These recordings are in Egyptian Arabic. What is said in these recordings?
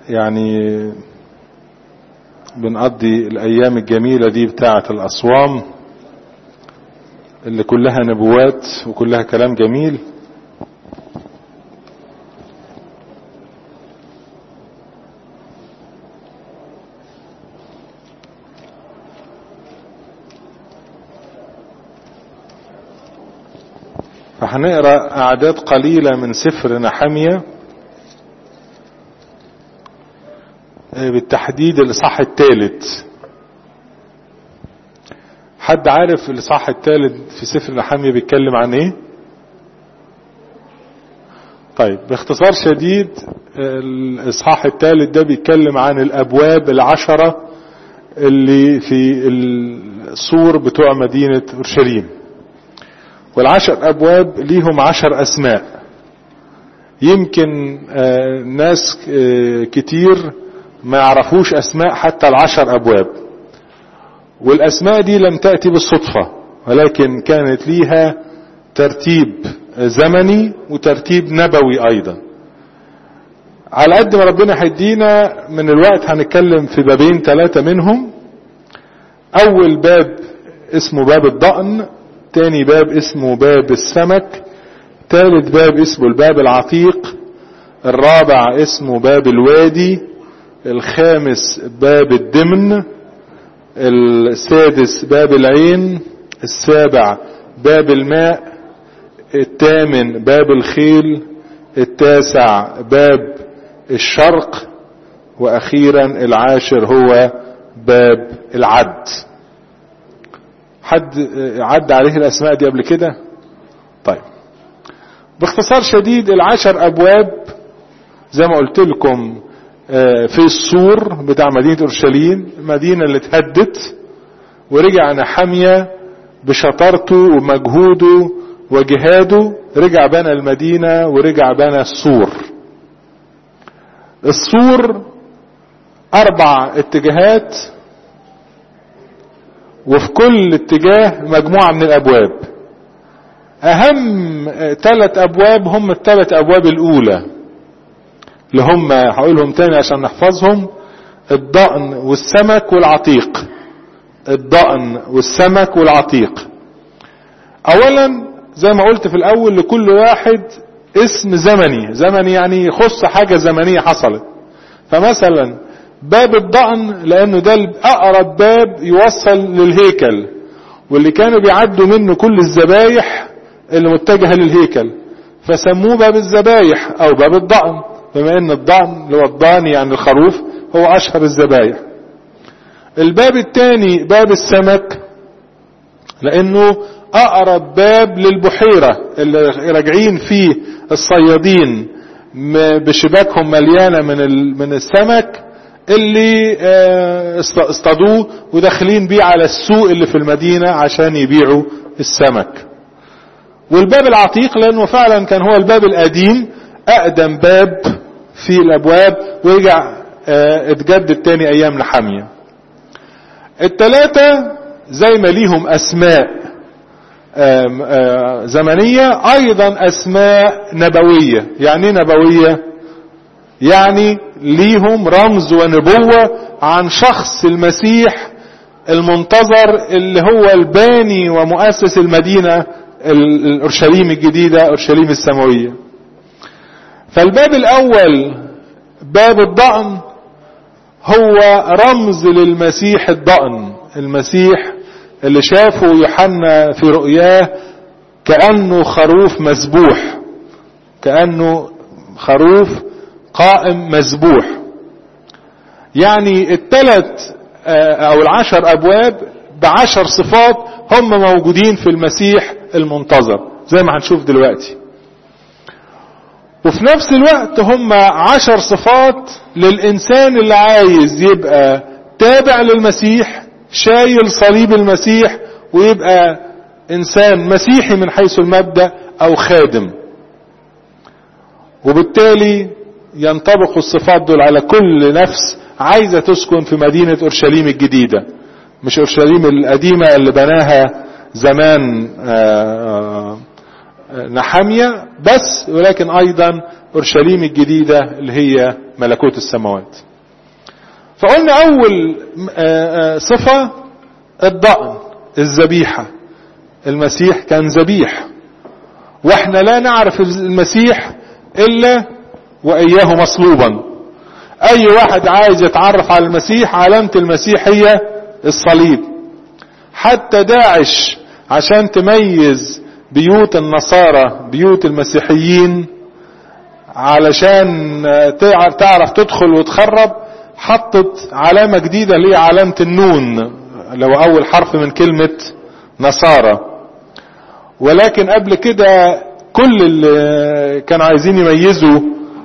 يعني بنقضي الأيام الجميلة دي بتاعة الأصوام اللي كلها نبوات وكلها كلام جميل فهنقرا اعداد قليله من سفر نحميه بالتحديد الاصحاح الثالث حد عارف الاصحاح الثالث في سفر نحميه بيتكلم عن ايه طيب باختصار شديد الاصحاح الثالث ده بيتكلم عن الابواب العشره اللي في السور بتوع مدينه اورشليم والعشر أبواب ليهم عشر أسماء يمكن ناس كتير ما يعرفوش أسماء حتى العشر أبواب والأسماء دي لم تأتي بالصدفة ولكن كانت ليها ترتيب زمني وترتيب نبوي أيضا على قد ما ربنا هيدينا من الوقت هنتكلم في بابين ثلاثة منهم أول باب اسمه باب الضأن تاني باب اسمه باب السمك تالت باب اسمه الباب العتيق الرابع اسمه باب الوادي الخامس باب الدمن السادس باب العين السابع باب الماء الثامن باب الخيل التاسع باب الشرق واخيرا العاشر هو باب العد حد عدى عليه الاسماء دي قبل كده طيب باختصار شديد العشر ابواب زي ما قلت لكم في السور بتاع مدينة اورشليم المدينة اللي اتهدت ورجع نحمية بشطارته ومجهوده وجهاده رجع بنى المدينة ورجع بنى السور السور اربع اتجاهات وفي كل اتجاه مجموعة من الابواب اهم ثلاث ابواب هم الثلاث ابواب الاولى اللي هم هقولهم تاني عشان نحفظهم الضأن والسمك والعتيق الضأن والسمك والعتيق اولا زي ما قلت في الاول لكل واحد اسم زمني زمني يعني يخص حاجة زمنية حصلت فمثلا باب الضأن لانه ده اقرب باب يوصل للهيكل واللي كانوا بيعدوا منه كل الذبايح اللي متجهة للهيكل فسموه باب الذبايح او باب الضأن بما ان الضأن اللي هو الضاني يعني الخروف هو اشهر الذبايح الباب الثاني باب السمك لانه اقرب باب للبحيرة اللي راجعين فيه الصيادين بشباكهم مليانة من من السمك اللي اصطادوه وداخلين بيه على السوق اللي في المدينة عشان يبيعوا السمك والباب العتيق لانه فعلا كان هو الباب القديم اقدم باب في الابواب ورجع اتجدد تاني ايام نحامية التلاتة زي ما ليهم اسماء زمنية ايضا اسماء نبوية يعني ايه نبوية يعني ليهم رمز ونبوة عن شخص المسيح المنتظر اللي هو الباني ومؤسس المدينة الاورشليم الجديدة اورشليم السماوية فالباب الاول باب الضأن هو رمز للمسيح الضأن المسيح اللي شافه يوحنا في رؤياه كأنه خروف مذبوح كأنه خروف قائم مذبوح يعني الثلاث او العشر ابواب بعشر صفات هم موجودين في المسيح المنتظر زي ما هنشوف دلوقتي وفي نفس الوقت هم عشر صفات للإنسان اللي عايز يبقى تابع للمسيح شايل صليب المسيح ويبقى إنسان مسيحي من حيث المبدأ أو خادم وبالتالي ينطبق الصفات دول على كل نفس عايزة تسكن في مدينة أورشليم الجديدة مش أورشليم القديمة اللي بناها زمان نحامية بس ولكن أيضا اورشليم الجديدة اللي هي ملكوت السماوات فقلنا اول صفة الضأن الذبيحة المسيح كان ذبيح واحنا لا نعرف المسيح الا واياه مصلوبا اي واحد عايز يتعرف على المسيح علامة المسيح هي الصليب حتى داعش عشان تميز بيوت النصارى بيوت المسيحيين علشان تعرف تدخل وتخرب حطت علامة جديدة اللي هي علامة النون لو اول حرف من كلمة نصارى ولكن قبل كده كل اللي كانوا عايزين يميزوا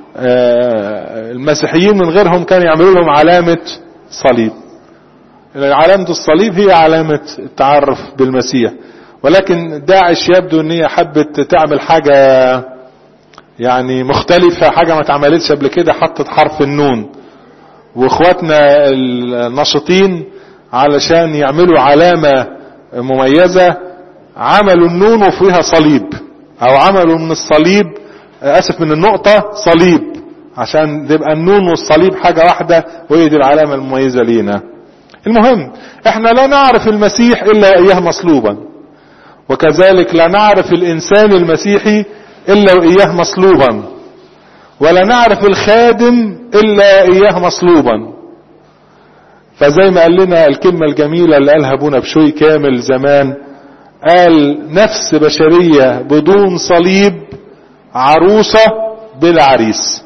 المسيحيين من غيرهم كانوا يعملوا لهم علامة صليب علامة الصليب هي علامة التعرف بالمسيح ولكن داعش يبدو ان هي حبت تعمل حاجة يعني مختلفة حاجة ما اتعملتش قبل كده حطت حرف النون واخواتنا الناشطين علشان يعملوا علامة مميزة عملوا النون وفيها صليب او عملوا من الصليب اسف من النقطة صليب عشان تبقى النون والصليب حاجة واحدة وهي دي العلامة المميزة لينا المهم احنا لا نعرف المسيح الا اياه مصلوبا وكذلك لا نعرف الانسان المسيحي الا واياه مصلوبا ولا نعرف الخادم الا اياه مصلوبا فزي ما قال لنا الكلمة الجميلة اللي قالها ابونا بشوي كامل زمان قال نفس بشرية بدون صليب عروسة بلا عريس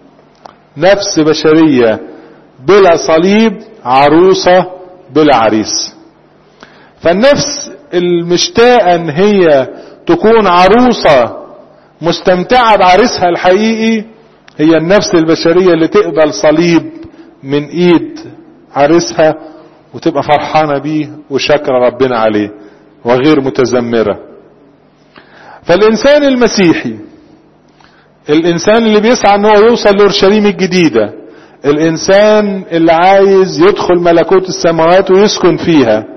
نفس بشرية بلا صليب عروسة بلا عريس فالنفس المشتاقة ان هي تكون عروسة مستمتعة بعريسها الحقيقي هي النفس البشرية اللي تقبل صليب من ايد عريسها وتبقى فرحانة بيه وشاكرة ربنا عليه وغير متذمرة فالإنسان المسيحي الإنسان اللي بيسعى أنه يوصل لأورشليم الجديدة الإنسان اللي عايز يدخل ملكوت السماوات ويسكن فيها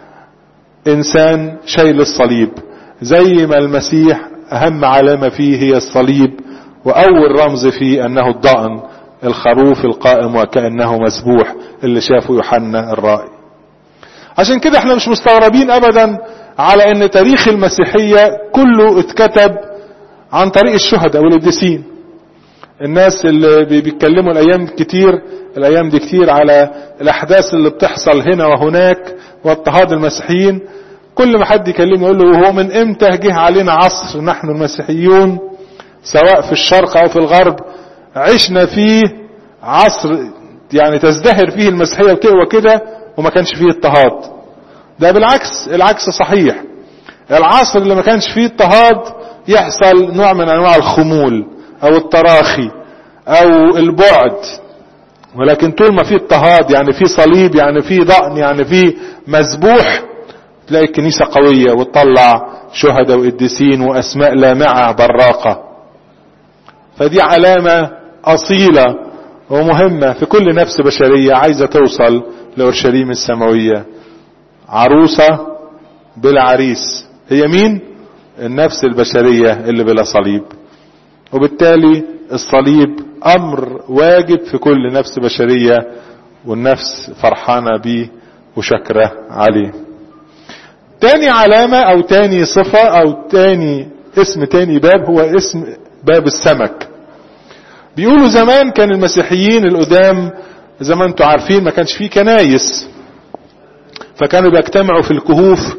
إنسان شايل الصليب زي ما المسيح أهم علامة فيه هي الصليب وأول رمز فيه أنه الضأن الخروف القائم وكأنه مسبوح اللي شافه يوحنا الرائي عشان كده احنا مش مستغربين ابدا على ان تاريخ المسيحية كله اتكتب عن طريق الشهداء والقديسين الناس اللي بيتكلموا الايام كتير الايام دي كتير على الاحداث اللي بتحصل هنا وهناك واضطهاد المسيحيين كل ما حد يكلمه يقول له وهو من امتى جه علينا عصر نحن المسيحيون سواء في الشرق او في الغرب عشنا فيه عصر يعني تزدهر فيه المسيحية وتقوى كده وما كانش فيه اضطهاد ده بالعكس العكس صحيح العصر اللي ما كانش فيه اضطهاد يحصل نوع من انواع الخمول او التراخي او البعد ولكن طول ما فيه اضطهاد يعني فيه صليب يعني فيه ضأن يعني فيه مذبوح تلاقي الكنيسة قوية وتطلع شهداء وقديسين واسماء لامعة براقة فدي علامة اصيلة ومهمة في كل نفس بشرية عايزة توصل لأورشليم السماوية عروسة بلا عريس هي مين النفس البشرية اللي بلا صليب وبالتالي الصليب امر واجب في كل نفس بشرية والنفس فرحانة بيه وشكره عليه تاني علامة او تاني صفة او تاني اسم تاني باب هو اسم باب السمك بيقولوا زمان كان المسيحيين القدام زي ما انتم عارفين ما كانش فيه كنايس فكانوا بيجتمعوا في الكهوف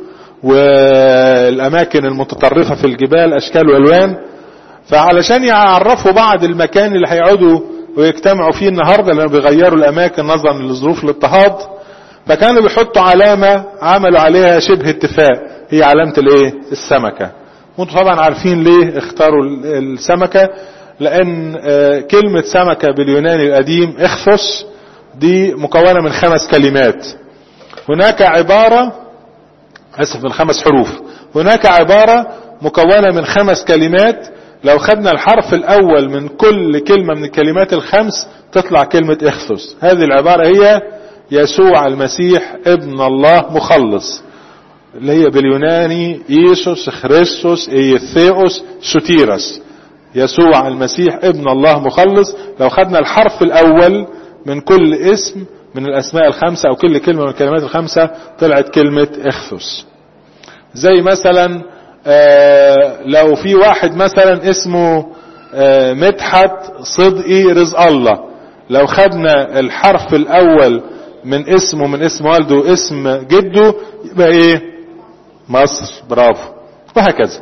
والاماكن المتطرفة في الجبال اشكال والوان فعلشان يعرفوا بعض المكان اللي هيقعدوا ويجتمعوا فيه النهارده لانه بيغيروا الاماكن نظرا لظروف الاضطهاد فكانوا بيحطوا علامة عملوا عليها شبه اتفاق هي علامة الايه السمكة وانتم طبعا عارفين ليه اختاروا السمكة لان كلمة سمكة باليوناني القديم اخفس دي مكونة من خمس كلمات هناك عبارة اسف من خمس حروف هناك عبارة مكونة من خمس كلمات لو خدنا الحرف الاول من كل كلمة من الكلمات الخمس تطلع كلمة اخفس هذه العبارة هي يسوع المسيح ابن الله مخلص اللي هي باليوناني ايسوس خريستوس ايثيوس سوتيرس يسوع المسيح ابن الله مخلص لو خدنا الحرف الاول من كل اسم من الاسماء الخمسة او كل كلمة من الكلمات الخمسة طلعت كلمة اخثس زي مثلا لو في واحد مثلا اسمه مدحت صدقي رزق الله لو خدنا الحرف الاول من اسمه من اسم والده واسم جده يبقى ايه مصر برافو وهكذا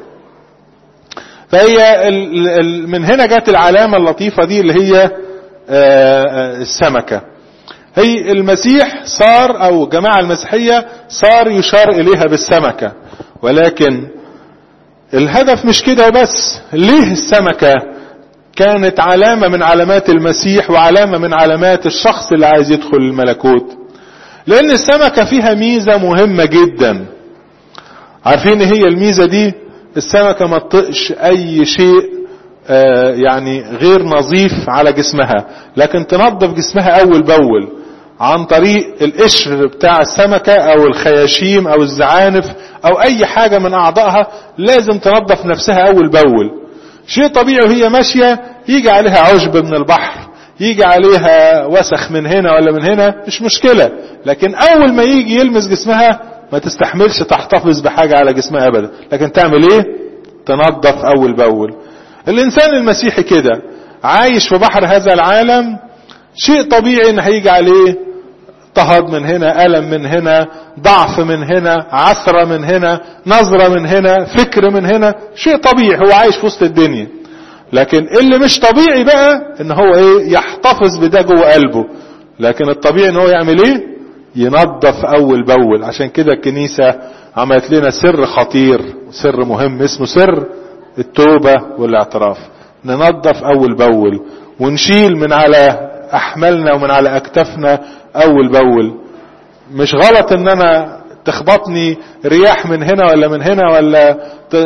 فهي ال ال من هنا جت العلامة اللطيفة دي اللي هي السمكة هي المسيح صار او الجماعة المسيحية صار يشار اليها بالسمكة ولكن الهدف مش كده بس ليه السمكة كانت علامة من علامات المسيح وعلامة من علامات الشخص اللي عايز يدخل الملكوت لان السمكة فيها ميزة مهمة جدا عارفين هي الميزة دي السمكة ما تطقش اي شيء آه يعني غير نظيف على جسمها لكن تنظف جسمها اول باول عن طريق القشر بتاع السمكة او الخياشيم او الزعانف او اي حاجة من اعضائها لازم تنظف نفسها اول باول شيء طبيعي وهي ماشية يجي عليها عشب من البحر يجي عليها وسخ من هنا ولا من هنا مش مشكلة لكن اول ما يجي يلمس جسمها ما تستحملش تحتفظ بحاجة على جسمها ابدا لكن تعمل ايه تنظف اول باول الانسان المسيحي كده عايش في بحر هذا العالم شيء طبيعي ان هيجي عليه اضطهاد من هنا ألم من هنا ضعف من هنا عثرة من هنا نظرة من هنا فكر من هنا شيء طبيعي هو عايش في وسط الدنيا لكن اللي مش طبيعي بقى ان هو ايه يحتفظ بده جوه قلبه لكن الطبيعي ان هو يعمل ايه ينظف اول باول عشان كده الكنيسة عملت لنا سر خطير سر مهم اسمه سر التوبة والاعتراف ننظف اول باول ونشيل من على احملنا ومن على اكتافنا اول باول مش غلط ان انا تخبطني رياح من هنا ولا من هنا ولا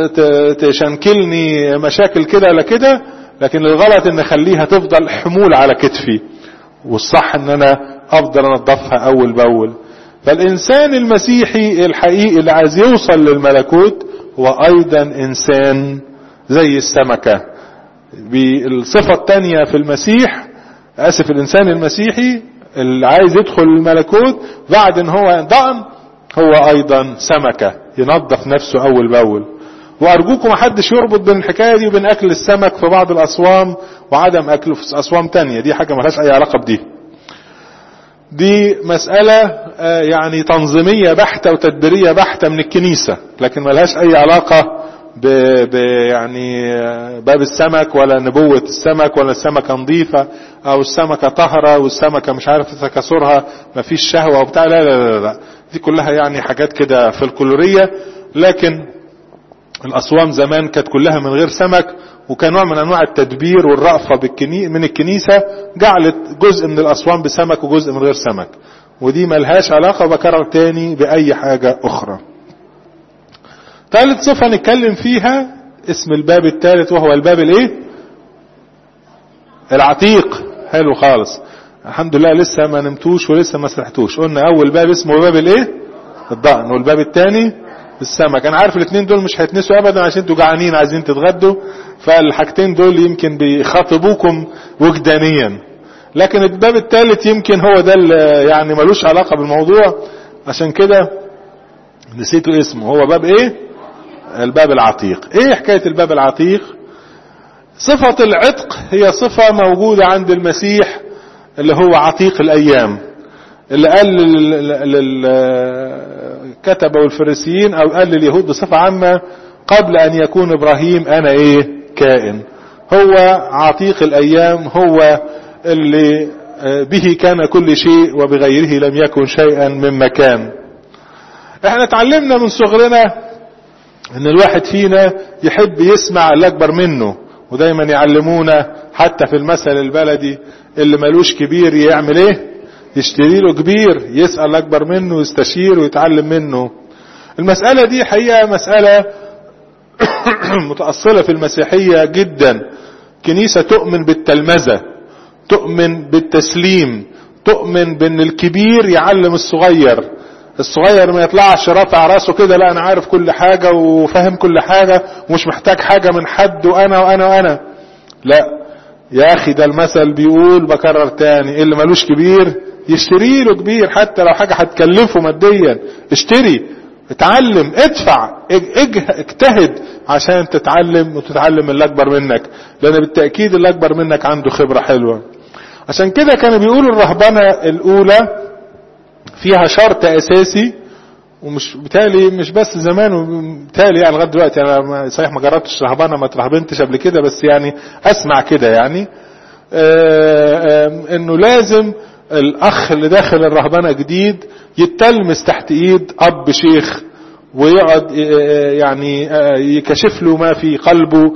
تشنكلني مشاكل كده ولا كده لكن الغلط ان اخليها تفضل حمول على كتفي والصح ان انا افضل انضفها اول باول فالانسان المسيحي الحقيقي اللي عايز يوصل للملكوت هو ايضا انسان زي السمكة بالصفة التانية في المسيح اسف الانسان المسيحي اللي عايز يدخل الملكوت بعد ان هو ضأن هو ايضا سمكة ينظف نفسه اول باول وارجوكم محدش يربط بين الحكاية دي وبين اكل السمك في بعض الاصوام وعدم اكله في اصوام تانية دي حاجة ملهاش اي علاقة بدي دي مسألة يعني تنظيمية بحتة وتدبيرية بحتة من الكنيسة لكن ملهاش اي علاقة ب... ب... يعني باب السمك ولا نبوة السمك ولا السمكة نظيفة او السمكة طهرة والسمكة مش عارف تكاثرها مفيش شهوة وبتاع لا لا لا لا دي كلها يعني حاجات كده فلكلورية لكن الاصوام زمان كانت كلها من غير سمك وكان نوع من انواع التدبير والرأفة بالكني... من الكنيسة جعلت جزء من الاصوام بسمك وجزء من غير سمك ودي ملهاش علاقة بكرر تاني باي حاجة اخرى ثالث صفة نتكلم فيها اسم الباب الثالث وهو الباب الايه العتيق حلو خالص الحمد لله لسه ما نمتوش ولسه ما سرحتوش قلنا اول باب اسمه باب الايه الضأن والباب الثاني السمك انا عارف الاثنين دول مش هيتنسوا ابدا عشان انتوا جعانين عايزين تتغدوا فالحاجتين دول يمكن بيخاطبوكم وجدانيا لكن الباب الثالث يمكن هو ده اللي يعني ملوش علاقة بالموضوع عشان كده نسيتوا اسمه هو باب ايه الباب العتيق ايه حكاية الباب العتيق صفة العتق هي صفة موجودة عند المسيح اللي هو عتيق الايام اللي قال للكتبة والفريسيين او قال لليهود بصفة عامة قبل ان يكون ابراهيم انا ايه كائن هو عتيق الايام هو اللي به كان كل شيء وبغيره لم يكن شيئا مما كان احنا اتعلمنا من صغرنا ان الواحد فينا يحب يسمع اللي اكبر منه ودايما يعلمونا حتى في المثل البلدي اللي ملوش كبير يعمل ايه يشتري له كبير يسأل اكبر منه يستشير ويتعلم منه المسألة دي حقيقة مسألة متأصلة في المسيحية جدا كنيسة تؤمن بالتلمذة تؤمن بالتسليم تؤمن بان الكبير يعلم الصغير الصغير ما يطلعش رافع راسه كده لا انا عارف كل حاجة وفاهم كل حاجة ومش محتاج حاجة من حد وانا وانا وانا لا يا اخي ده المثل بيقول بكرر تاني اللي ملوش كبير يشتري له كبير حتى لو حاجة هتكلفه ماديا اشتري اتعلم ادفع اجتهد عشان تتعلم وتتعلم من اللي اكبر منك لان بالتأكيد اللي اكبر منك عنده خبرة حلوة عشان كده كانوا بيقولوا الرهبنة الاولى فيها شرط اساسي ومش بالتالي مش بس زمان وبالتالي يعني لغايه دلوقتي انا صحيح ما جربتش رهبنه ما اترهبنتش قبل كده بس يعني اسمع كده يعني آآ آآ انه لازم الاخ اللي داخل الرهبنه جديد يتلمس تحت ايد اب شيخ ويقعد يعني يكشف له ما في قلبه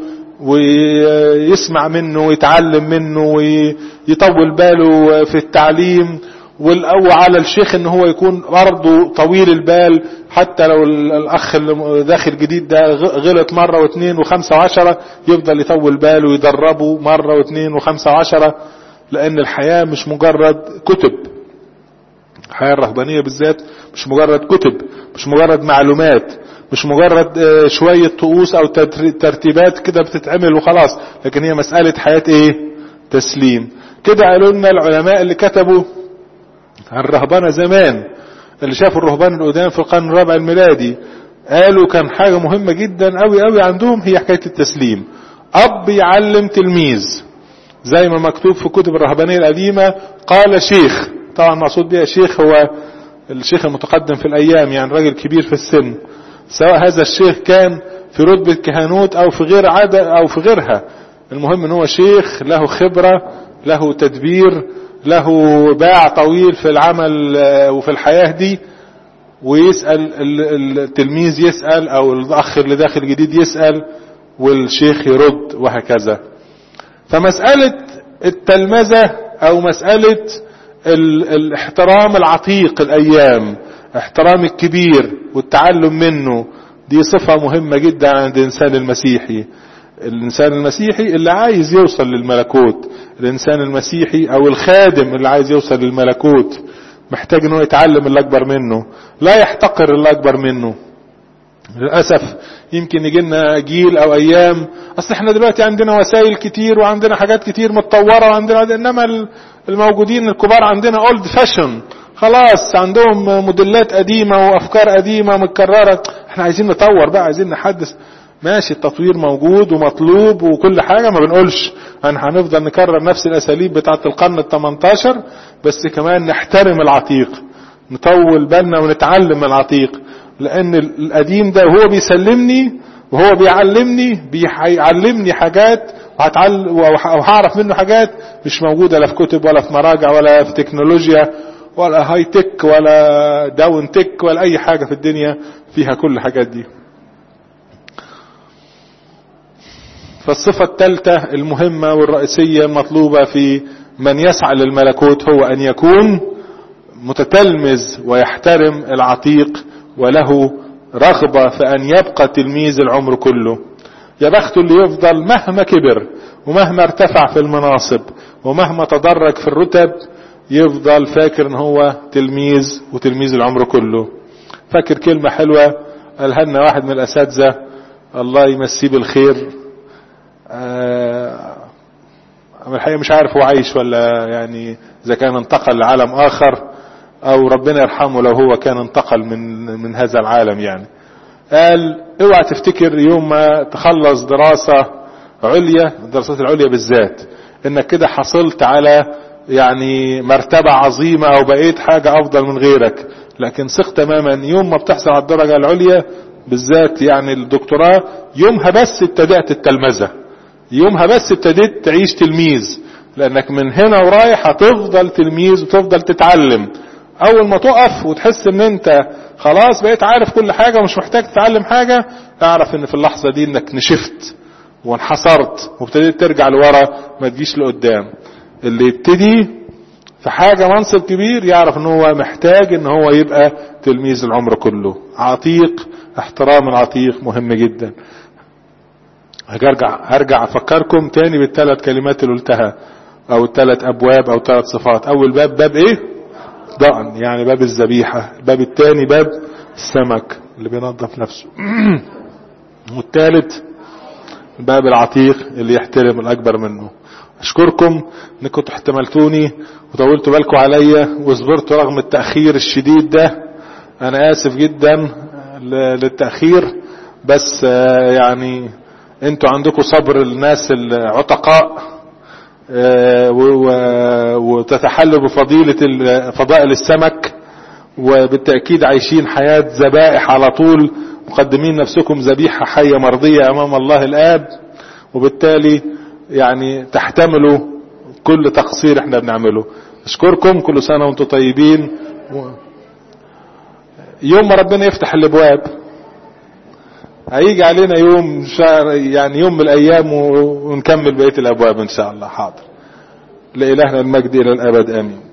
ويسمع منه ويتعلم منه ويطول باله في التعليم والأو على الشيخ ان هو يكون برضه طويل البال حتى لو الاخ اللي داخل جديد ده غلط مرة واثنين وخمسة وعشرة يفضل يطول باله ويدربه مرة واثنين وخمسة وعشرة لان الحياة مش مجرد كتب الحياة الرهبانية بالذات مش مجرد كتب مش مجرد معلومات مش مجرد شوية طقوس او ترتيبات كده بتتعمل وخلاص لكن هي مسألة حياة ايه تسليم كده قالوا لنا العلماء اللي كتبوا عن الرهبنة زمان اللي شافوا الرهبان القدام في القرن الرابع الميلادي قالوا كان حاجة مهمة جدا قوي قوي عندهم هي حكاية التسليم أب يعلم تلميذ زي ما مكتوب في كتب الرهبانية القديمة قال شيخ طبعا مقصود بها شيخ هو الشيخ المتقدم في الأيام يعني راجل كبير في السن سواء هذا الشيخ كان في رتبة كهنوت أو في غير عادة أو في غيرها المهم ان هو شيخ له خبرة له تدبير له باع طويل في العمل وفي الحياة دي ويسأل التلميذ يسأل او الاخ اللي داخل جديد يسأل والشيخ يرد وهكذا فمسألة التلمذة او مسألة الاحترام العتيق الايام احترام الكبير والتعلم منه دي صفة مهمة جدا عند الانسان المسيحي الانسان المسيحي اللي عايز يوصل للملكوت الانسان المسيحي او الخادم اللي عايز يوصل للملكوت محتاج انه يتعلم اللي اكبر منه لا يحتقر اللي اكبر منه للأسف يمكن يجي لنا جيل او ايام اصل احنا دلوقتي عندنا وسائل كتير وعندنا حاجات كتير متطورة وعندنا انما الموجودين الكبار عندنا اولد فاشن خلاص عندهم موديلات قديمة وافكار قديمة متكررة احنا عايزين نطور بقى عايزين نحدث ماشي التطوير موجود ومطلوب وكل حاجة ما بنقولش ان هنفضل نكرر نفس الاساليب بتاعة القرن ال 18 بس كمان نحترم العتيق نطول بالنا ونتعلم من العتيق لان القديم ده وهو بيسلمني وهو بيعلمني بيعلمني حاجات وهعرف منه حاجات مش موجودة لا في كتب ولا في مراجع ولا في تكنولوجيا ولا هاي تك ولا داون تك ولا اي حاجة في الدنيا فيها كل الحاجات دي فالصفة الثالثة المهمة والرئيسية المطلوبة في من يسعى للملكوت هو أن يكون متتلمذ ويحترم العتيق وله رغبة في أن يبقى تلميذ العمر كله يا بخته اللي يفضل مهما كبر ومهما ارتفع في المناصب ومهما تدرج في الرتب يفضل فاكر ان هو تلميذ وتلميذ العمر كله فاكر كلمة حلوة قالها لنا واحد من الأساتذة الله يمسيه بالخير آه الحقيقة مش عارف هو عايش ولا يعني إذا كان انتقل لعالم آخر أو ربنا يرحمه لو هو كان انتقل من من هذا العالم يعني قال اوعى تفتكر يوم ما تخلص دراسة عليا الدراسات العليا بالذات انك كده حصلت على يعني مرتبة عظيمة او بقيت حاجة افضل من غيرك لكن ثق تماما يوم ما بتحصل على الدرجة العليا بالذات يعني الدكتوراه يومها بس ابتدأت التلمذة يومها بس ابتديت تعيش تلميذ لانك من هنا ورايح هتفضل تلميذ وتفضل تتعلم اول ما تقف وتحس ان انت خلاص بقيت عارف كل حاجة ومش محتاج تتعلم حاجة اعرف ان في اللحظة دي انك نشفت وانحصرت وابتديت ترجع لورا ما تجيش لقدام اللي يبتدي في حاجة منصب كبير يعرف ان هو محتاج ان هو يبقى تلميذ العمر كله عتيق احترام العتيق مهم جدا هرجع هرجع افكركم تاني بالثلاث كلمات اللي قلتها او الثلاث ابواب او ثلاث صفات اول باب باب ايه ضأن يعني باب الذبيحة الباب الثاني باب السمك اللي بينظف نفسه والثالث الباب العتيق اللي يحترم الأكبر منه أشكركم أنكم احتملتوني وطولتوا بالكم عليا وصبرتوا رغم التأخير الشديد ده أنا آسف جدا للتأخير بس يعني انتوا عندكم صبر الناس العتقاء وتتحلوا بفضيلة فضائل السمك وبالتأكيد عايشين حياة ذبائح على طول مقدمين نفسكم ذبيحة حية مرضية أمام الله الآب وبالتالي يعني تحتملوا كل تقصير احنا بنعمله اشكركم كل سنة وانتم طيبين يوم ما ربنا يفتح الابواب هيجي علينا يوم شهر يعني يوم من الايام ونكمل بقيه الابواب ان شاء الله حاضر لالهنا المجد الى الابد امين